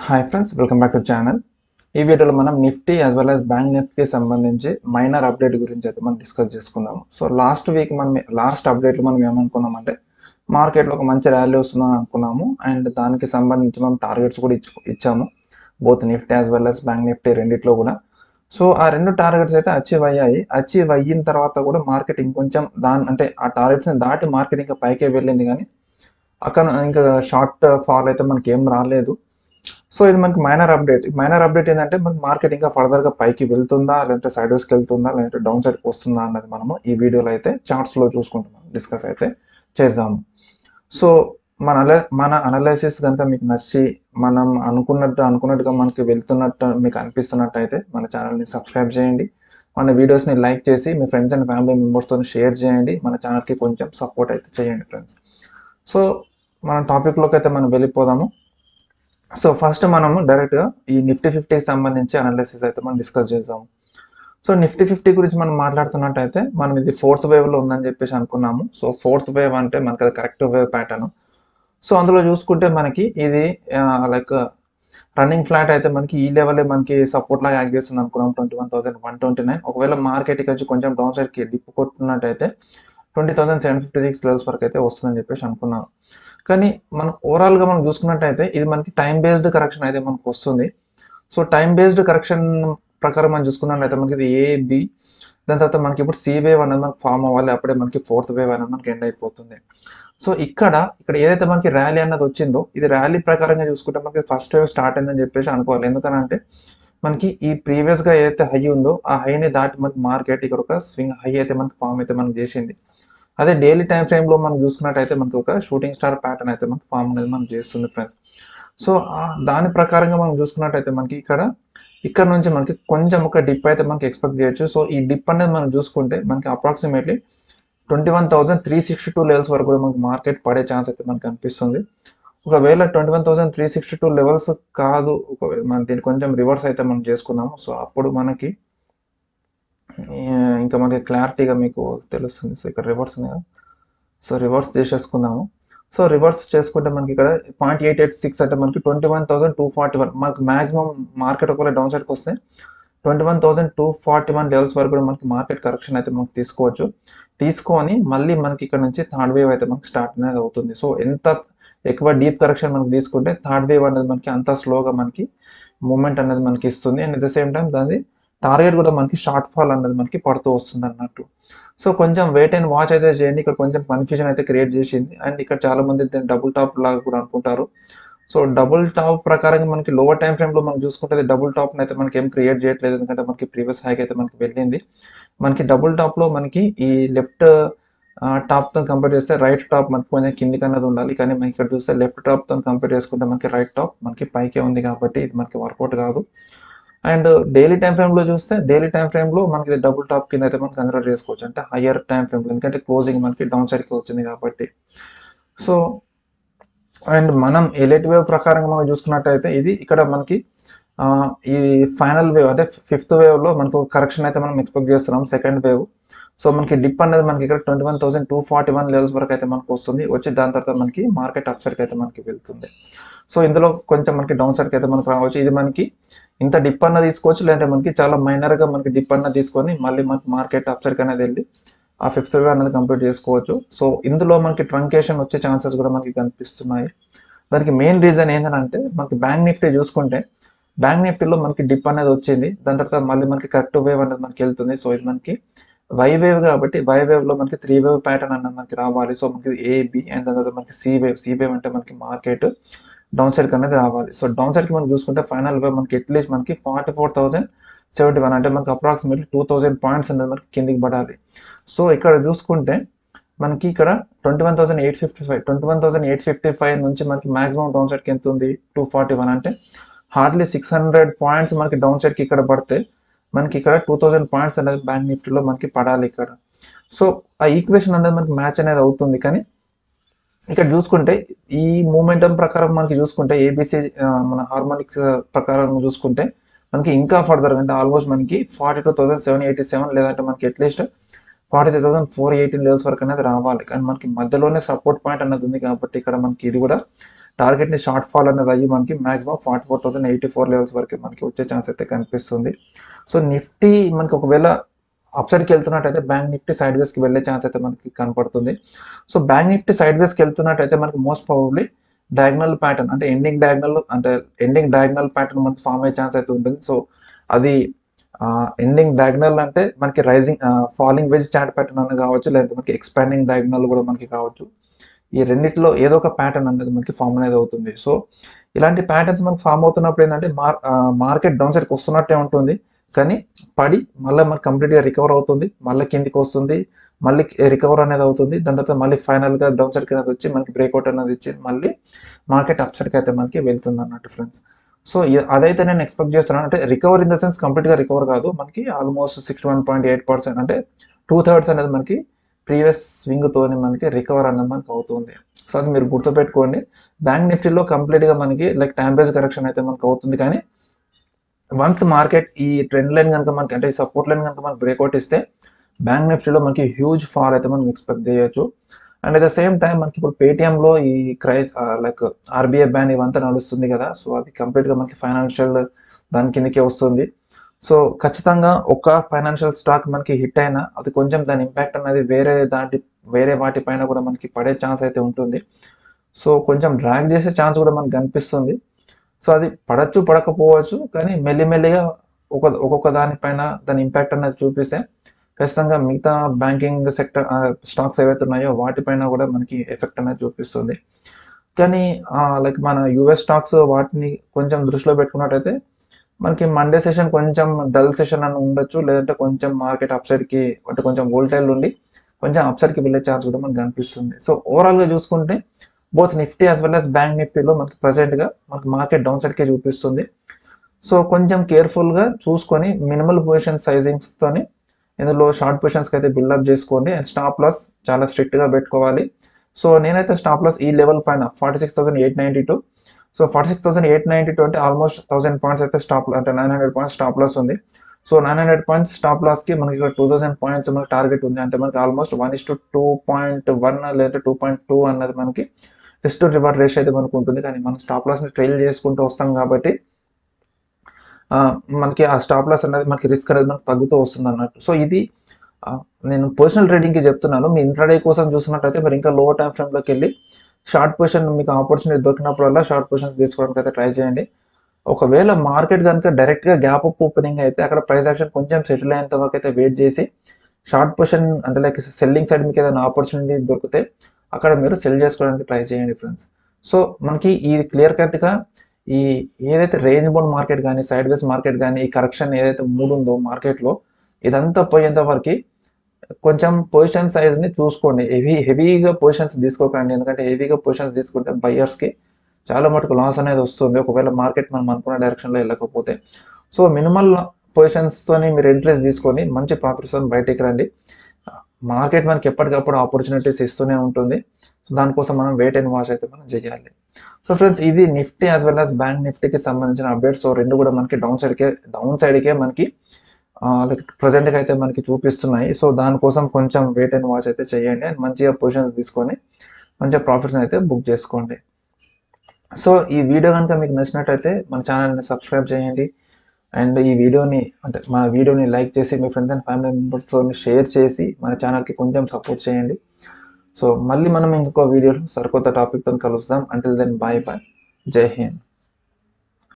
hi friends welcome back to channel ఈ వీడియోలో మనం Nifty as well as bank నిఫ్టీకి సంబంధించి మైనర్ అప్డేట్ గురించి అయితే మనం డిస్కస్ చేసుకుందాము సో లాస్ట్ వీక్ మనం లాస్ట్ అప్డేట్లో మనం ఏమనుకున్నామంటే మార్కెట్లో ఒక మంచి ర్యాలీ వస్తుందని అనుకున్నాము అండ్ దానికి సంబంధించి మనం టార్గెట్స్ కూడా ఇచ్చు ఇచ్చాము both Nifty as well as bank Nifty రెండిట్లో కూడా సో ఆ రెండు టార్గెట్స్ అయితే అచీవ్ అయ్యాయి అచీవ్ అయిన తర్వాత కూడా మార్కెట్ ఇంకొంచెం దాని అంటే ఆ టార్గెట్స్ని దాటి మార్కెట్ ఇంకా పైకే వెళ్ళింది కానీ అక్కడ ఇంకా షార్ట్ ఫాల్ అయితే మనకి ఏం రాలేదు సో ఇది మనకి మైనర్ అప్డేట్ మైనర్ అప్డేట్ ఏంటంటే మనకి మార్కెట్ ఇంకా ఫర్దర్ గా పైకి వెళ్తుందా లేదంటే సైడ్ వేస్కి వెళ్తుందా లేదంటే డౌన్ సైడ్కి వస్తుందా అన్నది మనము ఈ వీడియోలో అయితే చార్ట్స్ లో చూసుకుంటున్నాం డిస్కస్ అయితే చేద్దాము సో మన అల- మన అనాలిసిస్ కనుక మీకు నచ్చి మనం అనుకున్నట్టు అనుకున్నట్టుగా మనకి వెళ్తున్నట్టు మీకు అనిపిస్తున్నట్టు అయితే మన ఛానల్ని సబ్స్క్రైబ్ చేయండి మన వీడియోస్ని లైక్ చేసి మీ ఫ్రెండ్స్ అండ్ ఫ్యామిలీ మెంబర్స్తో షేర్ చేయండి మన ఛానల్కి కొంచెం సపోర్ట్ అయితే చేయండి ఫ్రెండ్స్ సో మన టాపిక్లోకి అయితే మనం వెళ్ళిపోదాము సో ఫస్ట్ మనము డైరెక్ట్గా ఈ నిఫ్టీ ఫిఫ్టీకి సంబంధించి అనాలిసిస్ అయితే మనం డిస్కస్ చేద్దాం సో నిఫ్టీ ఫిఫ్టీ గురించి మనం మాట్లాడుతున్నట్టయితే మనం ఇది ఫోర్త్ వేవ్లో ఉందని చెప్పేసి అనుకున్నాము సో ఫోర్త్ వేవ్ అంటే మనకి అది కరెక్ట్ వేవ్ ప్యాటర్న్ సో అందులో చూసుకుంటే మనకి ఇది లైక్ రన్నింగ్ ఫ్లాట్ అయితే మనకి ఈ లెవెలే మనకి సపోర్ట్ లాగా యాక్ట్ చేస్తుంది అనుకున్నాం twenty one thousand one twenty nine ఒకవేళ మార్కెట్కి వచ్చి కొంచెం డౌన్ సైడ్కి డిప్ కొట్టున్నట్టయితే twenty thousand seven fifty six levels వరకు అయితే వస్తుందని చెప్పేసి అనుకున్నాం కానీ మనం ఓవరాల్గా మనం చూసుకున్నట్టయితే ఇది మనకి టైం బేస్డ్ కరెక్షన్ అయితే మనకు వస్తుంది సో టైం బేస్డ్ కరెక్షన్ ప్రకారం మనం చూసుకున్నట్లయితే మనకి ఇది ఏ బి దాని తర్వాత మనకి ఇప్పుడు సి వేవ్ అనేది మనకి ఫామ్ అవ్వాలి అప్పుడే మనకి ఫోర్త్ వేవ్ అనేది మనకి ఎండ్ అయిపోతుంది సో ఇక్కడ ఇక్కడ ఏదైతే మనకి ర్యాలీ అన్నది వచ్చిందో ఇది ర్యాలీ ప్రకారంగా చూసుకుంటే మనకి ఫస్ట్ వేవ్ స్టార్ట్ అయిందని చెప్పేసి అనుకోవాలి ఎందుకనంటే మనకి ఈ ప్రీవియస్ గా ఏదైతే హై ఉందో ఆ హైని దాటి మనకి మార్కెట్ ఇక్కడ ఒక స్వింగ్ హై అయితే మనకి ఫామ్ అయితే మనకి చేసింది అదే డైలీ టైం ఫ్రేమ్ లో మనం చూసుకున్నట్టయితే మనకి ఒక షూటింగ్ స్టార్ ప్యాటర్న్ అయితే మనకి ఫామ్ అనేది మనం చేస్తుంది ఫ్రెండ్స్ సో ఆ- దాని ప్రకారంగా మనం చూసుకున్నట్టయితే మనకి ఇక్కడ ఇక్కడ నుంచి మనకి కొంచెం ఒక డిప్ అయితే మనకి ఎక్స్పెక్ట్ చేయొచ్చు సో ఈ డిప్ అనేది మనం చూసుకుంటే మనకి approximately twenty one thousand three sixty two levels వరకు కూడా మనకి మార్కెట్ పడే ఛాన్స్ అయితే మనకి అనిపిస్తుంది ఒకవేళ twenty one thousand three sixty two levels కాదు ఒకవేళ మనం దీన్ని కొంచెం రివర్స్ అయితే మనం చేసుకుందాము సో అప్పుడు మనకి ఆ, ఇంకా మనకి క్లారిటీగా మీకు తెలుస్తుంది సో ఇక్కడ రివర్స్ ఉంది కదా సో రివర్స్ చేసేసుకుందాము సో రివర్స్ చేసుకుంటే మనకి ఇక్కడ పాయింట్ ఎయిట్ ఎయిట్ సిక్స్ అంటే మనకి twenty one thousand two forty one మనకి మాక్సిమం మార్కెట్ ఒకవేళ డౌన్ సైడ్కి వస్తే twenty one thousand two forty one levels వరకు కూడా మనకి మార్కెట్ కరెక్షన్ అయితే మనకి తీసుకోవచ్చు తీసుకొని మళ్ళీ మనకి ఇక్కడ నుంచి థర్డ్ వేవ్ అయితే మనకి స్టార్ట్ అనేది అవుతుంది సో ఎంత ఎక్కువ డీప్ కరెక్షన్ మనకి తీసుకుంటే థర్డ్ వేవ్ అనేది మనకి అంత స్లోగా మనకి మూమెంట్ అనేది మనకి ఇస్తుంది and at the same time దాని టార్గెట్ కూడా మనకి షార్ట్ ఫాల్ అనేది మనకి పడుతూ వస్తుంది అన్నట్టు సో కొంచెం వెయిట్ అండ్ వాచ్ అయితే చేయండి ఇక్కడ కొంచెం కన్ఫ్యూజన్ అయితే క్రియేట్ చేసింది అండ్ ఇక్కడ చాలా మంది దీన్ని డబుల్ టాప్ లాగా కూడా అనుకుంటారు సో డబుల్ టాప్ ప్రకారంగా మనకి లోవర్ టైం ఫ్రేమ్ లో మనం చూసుకుంటే డబుల్ టాప్ అయితే మనకి ఏం క్రియేట్ చేయట్లేదు ఎందుకంటే మనకి ప్రీవియస్ హైక్ అయితే మనకి వెళ్ళింది మనకి డబుల్ టాప్ లో మనకి ఈ లెఫ్ట్ టాప్ తో కంపేర్ చేస్తే రైట్ టాప్ మనకి కొంచెం కిందికి అన్నది ఉండాలి కానీ మనకి ఇక్కడ చూస్తే లెఫ్ట్ టాప్ తో కంపేర్ చేసుకుంటే మనకి రైట్ టాప్ మనకి పైకే ఉంది కాబట్టి ఇది మనకి వర్కౌట్ కాదు అండ్ డైలీ టైం ఫ్రేమ్ లో చూస్తే డైలీ టైం ఫ్రేమ్ లో మనకి డబుల్ టాప్ కింద అయితే మనం కన్సిడర్ చేసుకోవచ్చు అంటే హయ్యర్ టైం ఫ్రేమ్ లో ఎందుకంటే క్లోజింగ్ మనకి డౌన్ సైడ్ కి వచ్చింది కాబట్టి సో అండ్ మనం ఎలెట్ వేవ్ ప్రకారంగా మనం చూసుకున్నట్టయితే ఇది ఇక్కడ మనకి ఆ, ఈ ఫైనల్ వేవ్ అంటే ఫిఫ్త్ వేవ్ లో మనకు కరెక్షన్ అయితే మనం ఎక్స్పెక్ట్ చేస్తున్నాం సెకండ్ వేవ్ సో మనకి డిప్ అనేది మనకి ఇక్కడ twenty one thousand two forty one levels వరకు అయితే మనకు వస్తుంది వచ్చి దాని తర్వాత మనకి మార్కెట్ అప్ సైడ్కి అయితే మనకి వెళ్తుంది సో ఇందులో కొంచెం మనకి డౌన్ సైడ్కి అయితే మనకి రావచ్చు ఇది మనకి ఇంత డిప్ అన్న తీసుకోవచ్చు లేదంటే మనకి చాలా మైనర్ గా మనకి డిప్ అన్న తీసుకొని మళ్ళీ మనకి మార్కెట్ అప్ సైడ్కి అనేది వెళ్ళి ఆ ఫిఫ్త్ వే అనేది కంప్లీట్ చేసుకోవచ్చు సో ఇందులో మనకి ట్రంకేషన్ వచ్చే ఛాన్సెస్ కూడా మనకి కనిపిస్తున్నాయి దానికి మెయిన్ రీజన్ ఏంటంటే మనకి బ్యాంక్ నిఫ్టీ చూసుకుంటే బ్యాంక్ నిఫ్టీలో మనకి డిప్ అనేది వచ్చింది దాని తర్వాత మళ్ళీ మనకి కరెక్ట్ వేవ్ అనేది మనకి వెళ్తుంది సో ఇది మనకి వై వేవ్ కాబట్టి వై వేవ్ లో మనకి త్రీ వేవ్ ప్యాటర్న్ అన్నది మనకి రావాలి సో మనకి ఏ బి అండ్ దాని తర్వాత మనకి సి వేవ్ సి వేవ్ అంటే మనకి మార్కెట్ డౌన్ సైడ్ అనేది రావాలి సో డౌన్ సైడ్ కి మనం చూసుకుంటే ఫైనల్ వేవ్ మనకి అట్లీస్ట్ మనకి forty four thousand seventy one అంటే మనకి అప్రాక్సిమేట్లీ టూ థౌసండ్ పాయింట్స్ అనేది మనకి కిందికి పడాలి సో ఇక్కడ చూసుకుంటే మనకి ఇక్కడ twenty one thousand eight fifty five twenty one thousand eight fifty five నుంచి మనకి మాక్సిమం డౌన్ సైడ్కి ఎంత ఉంది టూ ఫార్టీ వన్ అంటే హార్డ్లీ సిక్స్ హండ్రెడ్ పాయింట్స్ మనకి డౌన్ సైడ్కి ఇక్కడ పడితే మనకి ఇక్కడ టూ థౌసండ్ పాయింట్స్ అనేది బ్యాంక్ నిఫ్టీలో మనకి పడాలి ఇక్కడ సో ఆ ఈక్వేషన్ అనేది మనకి మ్యాచ్ అనేది అవుతుంది కానీ ఇక్కడ చూసుకుంటే ఈ మూమెంటం ప్రకారం మనకి చూసుకుంటే ఏబిసి మన హార్మోనిక్స్ ప్రకారం చూసుకుంటే మనకి ఇంకా ఫర్దర్ అంటే ఆల్మోస్ట్ మనకి forty two thousand seven eighty seven లేదంటే మనకి at least forty three thousand four eighteen levels వరకు అనేది రావాలి కానీ మనకి మధ్యలోనే సపోర్ట్ పాయింట్ అన్నది ఉంది కాబట్టి ఇక్కడ మనకి ఇది కూడా టార్గెట్ని షార్ట్ ఫాల్ అనేది అయ్యి మనకి maximum forty four thousand eighty four levels వరకు మనకి వచ్చే ఛాన్స్ అయితే కనిపిస్తుంది సో నిఫ్టీ మనకి ఒకవేళ అప్సైడ్కి వెళ్తున్నట్టయితే బ్యాంక్ నిఫ్టీ సైడ్ వేస్కి వెళ్ళే ఛాన్స్ అయితే మనకి కనపడుతుంది సో బ్యాంక్ నిఫ్టీ సైడ్ వేస్కి వెళ్తున్నట్టయితే మనకి మోస్ట్ ప్రాబబ్లీ డయాగ్నల్ ప్యాటర్న్ అంటే ఎండింగ్ డయాగ్నల్ అంటే ఎండింగ్ డయాగ్నల్ ప్యాటర్న్ మనకి ఫామ్ అయ్యే ఛాన్స్ అయితే ఉంటుంది సో అది ఎండింగ్ డయాగ్నల్ అంటే మనకి rising falling wedge chart pattern అనేది కావచ్చు లేదంటే మనకి ఎక్స్పాండింగ్ డయాగ్నల్ కూడా మనకి కావచ్చు ఈ రెండిట్లో ఏదో ఒక ప్యాటర్న్ అనేది మనకి ఫామ్ అనేది అవుతుంది సో ఇలాంటి ప్యాటర్న్స్ మనకి ఫామ్ అవుతున్నప్పుడు ఏంటంటే మార్ మార్కెట్ డౌన్ సైడ్కి వస్తున్నట్టే ఉంటుంది కానీ పడి మళ్ళీ మనకి కంప్లీట్గా రికవర్ అవుతుంది మళ్ళీ కిందికి వస్తుంది మళ్ళీ రికవర్ అనేది అవుతుంది దాని తర్వాత మళ్ళీ ఫైనల్గా డౌన్ సైడ్కి అనేది వచ్చి మనకి బ్రేక్అవుట్ అనేది ఇచ్చి మళ్ళీ మార్కెట్ అప్ సైడ్కి అయితే మనకి వెళ్తుంది అన్నట్టు ఫ్రెండ్స్ సో అదైతే నేను ఎక్స్పెక్ట్ చేస్తున్నాను అంటే రికవర్ ఇన్ ద సెన్స్ కంప్లీట్గా రికవర్ కాదు మనకి almost sixty one point eight percent అంటే టూ థర్డ్స్ అనేది మనకి ప్రీవియస్ స్వింగ్తోనే మనకి రికవర్ అనేది మనకి అవుతుంది సో అది మీరు గుర్తుపెట్టుకోండి బ్యాంక్ నిఫ్టీలో కంప్లీట్గా మనకి లైక్ టైం బేస్ కరెక్షన్ అయితే మనకి అవుతుంది కానీ వన్స్ మార్కెట్ ఈ ట్రెండ్ లైన్ కనుక మనకి అంటే సపోర్ట్ లైన్ కనుక మనకి బ్రేక్అవుట్ ఇస్తే బ్యాంక్ నిఫ్టీలో మనకి హ్యూజ్ ఫాల్ అయితే మనం ఎక్స్పెక్ట్ చేయొచ్చు and at the same time మనకి ఇప్పుడు పేటిఎంలో ఈ క్రైస్ లైక్ ఆర్బీఐ బ్యాన్ ఇవంతా నడుస్తుంది కదా సో అది కంప్లీట్గా మనకి ఫైనాన్షియల్ దాని కిందకే వస్తుంది సో ఖచ్చితంగా ఒక ఫైనాన్షియల్ స్టాక్ మనకి హిట్ అయినా అది కొంచెం దాని ఇంపాక్ట్ అనేది వేరే దాటి వేరే వాటిపైన కూడా మనకి పడే ఛాన్స్ అయితే ఉంటుంది సో కొంచెం డ్రాగ్ చేసే ఛాన్స్ కూడా మనకు కనిపిస్తుంది సో అది పడచ్చు పడకపోవచ్చు కానీ మెల్లిమెల్లిగా ఒక ఒక్కొక్క దానిపైన దాని ఇంపాక్ట్ అనేది చూపిస్తే ఖచ్చితంగా మిగతా బ్యాంకింగ్ సెక్టర్ స్టాక్స్ ఏవైతే ఉన్నాయో వాటిపైన కూడా మనకి ఎఫెక్ట్ అనేది చూపిస్తుంది కానీ లైక్ మన యుఎస్ స్టాక్స్ వాటిని కొంచెం దృష్టిలో పెట్టుకున్నట్టయితే మనకి మండే సెషన్ కొంచెం డల్ సెషన్ అని ఉండొచ్చు లేదంటే కొంచెం మార్కెట్ అప్సైడ్కి అంటే కొంచెం వోల్టైల్ ఉండి కొంచెం అప్సైడ్కి వెళ్ళే ఛాన్స్ కూడా మనకు కనిపిస్తుంది సో ఓవరాల్గా చూసుకుంటే both Nifty as well as bank నిఫ్టీలో మనకి ప్రజెంట్గా మనకి మార్కెట్ డౌన్ సైడ్కే చూపిస్తుంది సో కొంచెం కేర్ఫుల్గా చూసుకొని మినిమల్ పొజిషన్ సైజింగ్స్తోని ఇందులో షార్ట్ పొజిషన్స్కి అయితే బిల్డప్ చేసుకోండి అండ్ స్టాప్ లాస్ చాలా స్ట్రిక్ట్గా పెట్టుకోవాలి సో నేనైతే స్టాప్ లాస్ ఈ లెవెల్ పైన forty six thousand eight ninety two so forty six thousand eight ninety two అంటే ఆల్మోస్ట్ థౌసండ్ పాయింట్స్ అయితే స్టాప్ అంటే nine hundred points stop loss ఉంది so nine hundred points stop లాస్కి మనకి ఇక్కడ టూ థౌసండ్ పాయింట్స్ మనకి target ఉంది అంటే మనకి almost one is to two point one లేదంటే టూ పాయింట్ టూ అన్నది మనకి రిస్ట్ రివార్డ్ రేష్ అయితే మనకు ఉంటుంది కానీ మనం స్టాప్ లాస్ని ట్రైల్ చేసుకుంటూ వస్తాం కాబట్టి మనకి ఆ స్టాప్ లాస్ అనేది మనకి రిస్క్ అనేది మనకు తగ్గుతూ వస్తుంది అన్నట్టు సో ఇది నేను పర్సనల్ ట్రేడింగ్కి చెప్తున్నాను మీ ఇంట్రాడే కోసం చూసినట్టయితే మరి ఇంకా లో టైం ఫ్రేమ్లోకి వెళ్ళి షార్ట్ పొజిషన్ మీకు ఆపర్చునిటీ దొరికినప్పుడల్లా షార్ట్ పొజిషన్స్ తీసుకోవడానికి అయితే ట్రై చేయండి ఒకవేళ మార్కెట్ కనుక డైరెక్ట్గా గ్యాప్ అప్ ఓపెనింగ్ అయితే అక్కడ ప్రైస్ యాక్షన్ కొంచెం సెటిల్ అయ్యేంత వరకు అయితే వెయిట్ చేసి షార్ట్ పొజిషన్ అంటే లైక్ సెల్లింగ్ సైడ్ మీకు ఏదైనా ఆపర్చునిటీ దొరికితే అక్కడ మీరు సెల్ చేసుకోవడానికి ట్రై చేయండి ఫ్రెండ్స్ సో మనకి ఈ క్లియర్ కట్గా ఈ ఏదైతే రేంజ్ బౌండ్ మార్కెట్ కానీ సైడ్ వేస్ మార్కెట్ కానీ ఈ కరెక్షన్ ఏదైతే మూడు ఉందో మార్కెట్లో ఇదంతా పోయేంత వరకు కొంచెం పొజిషన్ సైజ్ని చూసుకోండి హెవీ హెవీగా పొజిషన్స్ తీసుకోకండి ఎందుకంటే హెవీగా పొజిషన్స్ తీసుకుంటే బయ్యర్స్కి చాలా మటుకు లాస్ అనేది వస్తుంది ఒకవేళ మార్కెట్ మనం అనుకున్న డైరెక్షన్లో వెళ్ళకపోతే సో మినిమల్ పొజిషన్స్తోని మీరు ఎంట్రీస్ తీసుకొని మంచి ప్రాఫిట్స్ బయటికి రండి మార్కెట్ మనకి ఎప్పటికప్పుడు ఆపర్చునిటీస్ ఇస్తూనే ఉంటుంది దానికోసం మనం వెయిట్ అండ్ వాచ్ అయితే మనం చేయాలి సో ఫ్రెండ్స్ ఇది Nifty as well as bank నిఫ్టీకి సంబంధించిన అప్డేట్స్ సో రెండు కూడా మనకి డౌన్ సైడ్కే డౌన్ సైడ్కే మనకి లైక్ ప్రజెంట్గా అయితే మనకి చూపిస్తున్నాయి సో దానికోసం కొంచెం వెయిట్ అండ్ వాచ్ అయితే చేయండి అండ్ మంచిగా పొజిషన్స్ తీసుకొని మంచిగా ప్రాఫిట్స్ అయితే బుక్ చేసుకోండి సో ఈ వీడియో కనుక మీకు నచ్చినట్టయితే మన ఛానల్ని సబ్స్క్రైబ్ చేయండి అండ్ ఈ వీడియోని అంటే మన వీడియోని లైక్ చేసి మీ ఫ్రెండ్స్ అండ్ ఫ్యామిలీ మెంబర్స్తో షేర్ చేసి మన ఛానల్కి కొంచెం సపోర్ట్ చేయండి సో మళ్ళీ మనం ఇంకొక వీడియోలో సరికొత్త టాపిక్తో కలుస్తాం అంటిల్ దెన్ బాయ్ బాయ్ జై హింద్